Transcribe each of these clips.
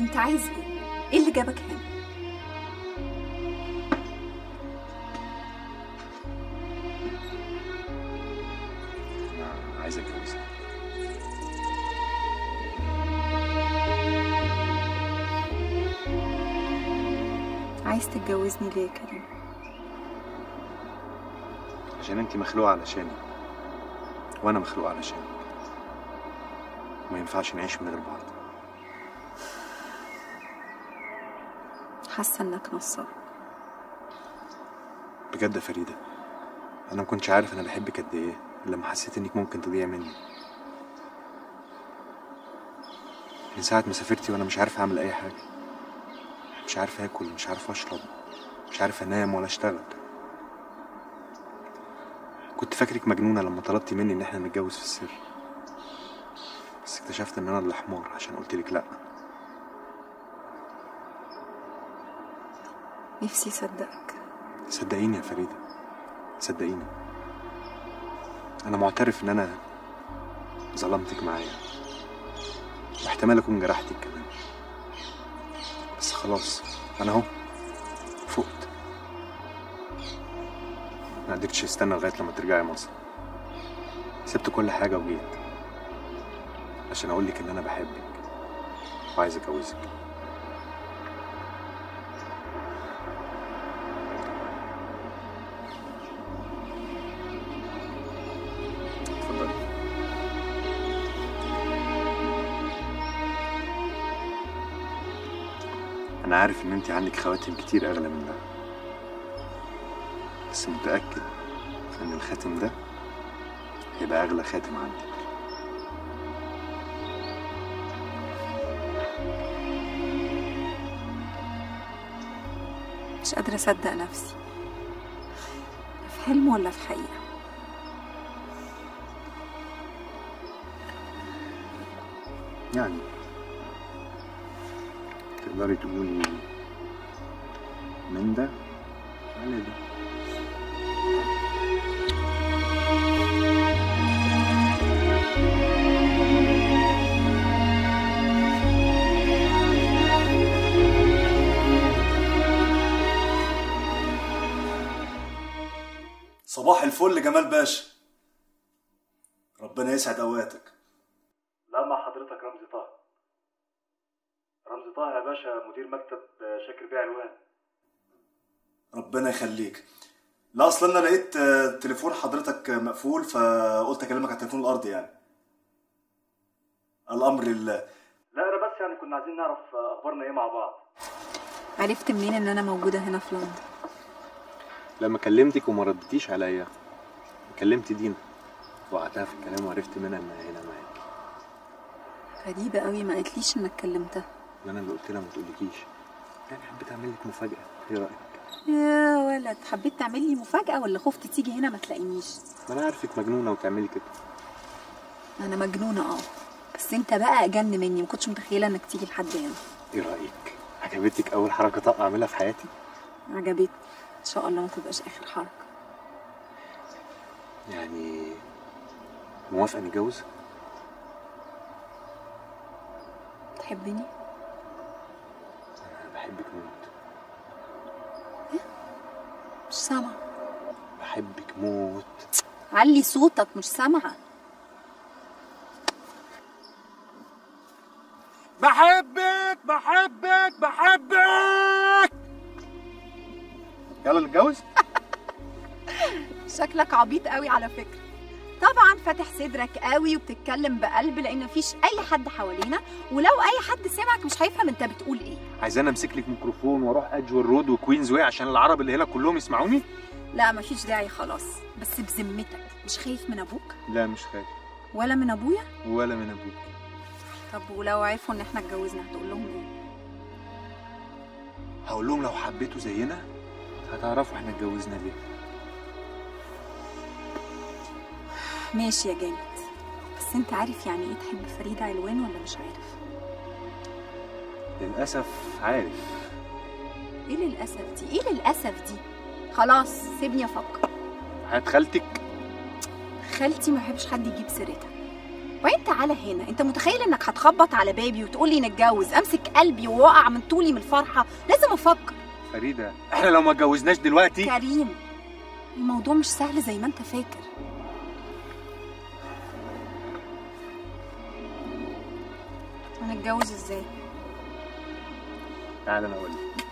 انت عايز ايه ايه اللي جابك هنا انا عايز اتجوزك عايز تتجوزني ليه يا كريم عشان انت مخلوقه علشاني وانا مخلوق علشانك ما ينفعش نعيش من غير بعض حاسه انك نصاب بجد يا فريده انا ما كنتش عارف انا بحبك قد ايه إلا لما حسيت انك ممكن تضيع مني من ساعه ما سافرتي وانا مش عارف اعمل اي حاجه مش عارف اكل مش عارف اشرب مش عارف انام ولا اشتغل كنت فاكرك مجنونه لما طلبتي مني ان احنا نتجوز في السر بس اكتشفت ان انا اللي حمار عشان قلت لك لا نفسي اصدقك صدقيني يا فريدة صدقيني أنا معترف إن أنا ظلمتك معايا واحتمال أكون جرحتك كمان بس خلاص أنا أهو فقت ما قدرتش استنى لغاية لما ترجعي مصر سبت كل حاجة وجيت عشان أقولك إن أنا بحبك وعايز أتجوزك اتفضلي انا عارف ان انت عندك خواتم كتير اغلى من ده بس متاكد ان الخاتم ده هيبقى اغلى خاتم عندك مش قادره اصدق نفسي في حلم ولا في حقيقه يعني تقدري تقولي من ده على ده صباح الفل جمال باشا ربنا يسعد اوقاتك لا مع حضرتك رمزي طه رمزي طه يا باشا مدير مكتب شاكر بيع الوان ربنا يخليك لا اصلا انا لقيت آه، تليفون حضرتك مقفول فقلت اكلمك على التليفون الارضي يعني الامر لله لا انا بس يعني كنا عايزين نعرف اخبارنا ايه مع بعض عرفت منين ان انا موجوده هنا في لندن لما كلمتك وما ردتيش عليا كلمت دينا وقعتها في الكلام وعرفت منها انها هنا معاكي غريبه قوي ما قالتليش انك كلمتها انا اللي قلت لها ما تقولكيش يعني حبيت اعمل لك مفاجاه ايه رايك يا ولد حبيت تعمل لي مفاجاه ولا خفت تيجي هنا ما تلاقينيش ما انا عارفك مجنونه وتعملي كده انا مجنونه اه بس انت بقى اجن مني ما كنتش متخيله انك تيجي لحد هنا ايه رايك عجبتك اول حركه طاقه اعملها في حياتي عجبتني ان شاء الله ما تبقاش اخر حركه يعني موافقه نتجوز تحبني انا بحبك موت مش سامعه بحبك موت علي صوتك مش سامعه بحبك بحبك بحبك يلا نتجوز شكلك عبيط قوي على فكره طبعا فاتح صدرك قوي وبتتكلم بقلب لان مفيش اي حد حوالينا ولو اي حد سمعك مش هيفهم انت بتقول ايه عايزاني امسك لك ميكروفون واروح اجول رود وكوينز واي عشان العرب اللي هنا كلهم يسمعوني لا مفيش داعي خلاص بس بذمتك مش خايف من ابوك لا مش خايف ولا من ابويا ولا من ابوك طب ولو عرفوا ان احنا اتجوزنا هتقول لهم ايه هقول لهم لو حبيتوا زينا هتعرفوا احنا اتجوزنا ليه ماشي يا جامد بس انت عارف يعني ايه تحب فريدة علوان ولا مش عارف للاسف عارف ايه للاسف دي ايه للاسف دي خلاص سيبني افكر حياة خالتك خالتي ما بحبش حد يجيب سيرتها وانت تعالى هنا انت متخيل انك هتخبط على بابي وتقولي نتجوز امسك قلبي ووقع من طولي من الفرحه لازم افكر فريده احنا لو ما اتجوزناش دلوقتي كريم الموضوع مش سهل زي ما انت فاكر هنتجوز ازاي تعالى انا اقول لك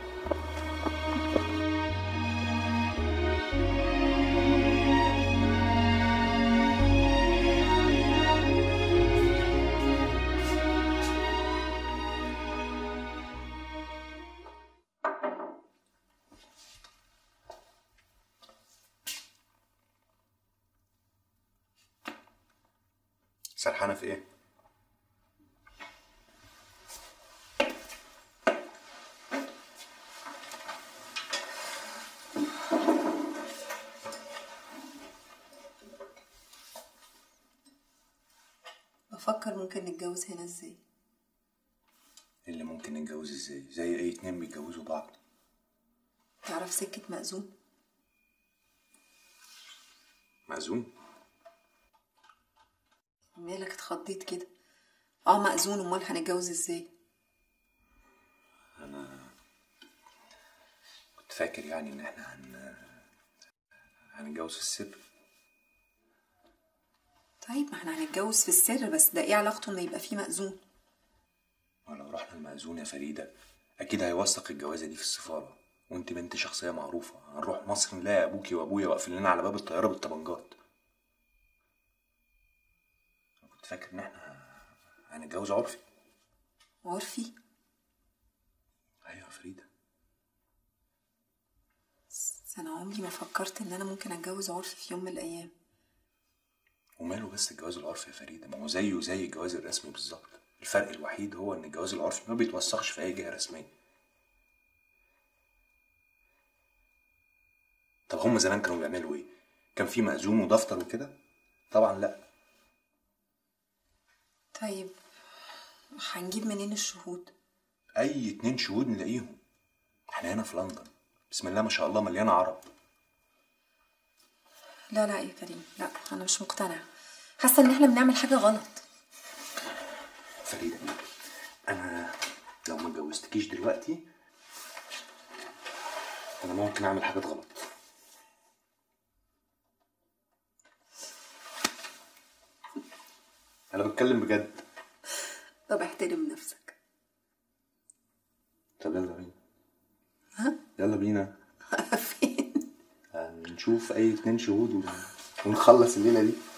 سرحانه في ايه بفكر ممكن نتجوز هنا ازاي اللي ممكن نتجوز ازاي زي اي اتنين بيتجوزوا بعض تعرف سكه مأذون مأذون مالك اتخضيت كده اه مأذون امال هنتجوز ازاي كنت فاكر يعني ان احنا هن هنتجوز في السر طيب ما احنا هنتجوز في السر بس ده ايه علاقته ان يبقى فيه مأذون ولو رحنا المأذون يا فريدة أكيد هيوثق الجوازة دي في السفارة وأنت بنت شخصية معروفة هنروح مصر نلاقي أبوكي وأبويا واقفين لنا على باب الطيارة بالطبنجات أنا كنت فاكر إن إحنا هنتجوز عرفي عرفي أيوة يا فريدة بس انا عمري ما فكرت ان انا ممكن اتجوز عرفي في يوم من الايام وماله بس الجواز العرفي يا فريدة ما هو زيه زي الجواز الرسمي بالظبط الفرق الوحيد هو إن الجواز العرفي ما بيتوثقش في أي جهة رسمية طب هم زمان كانوا بيعملوا إيه؟ كان في مأذون ودفتر وكده؟ طبعا لأ طيب هنجيب منين الشهود اي اتنين شهود نلاقيهم احنا هنا في لندن بسم الله ما شاء الله مليانه عرب لا لا يا كريم لا انا مش مقتنعه حاسه ان احنا بنعمل حاجه غلط فريده انا لو ما اتجوزتكيش دلوقتي انا ممكن اعمل حاجات غلط انا بتكلم بجد طب احترم نفسك طب يلا بينا ها يلا بينا فين نشوف اي اتنين شهود ون- ونخلص الليله دي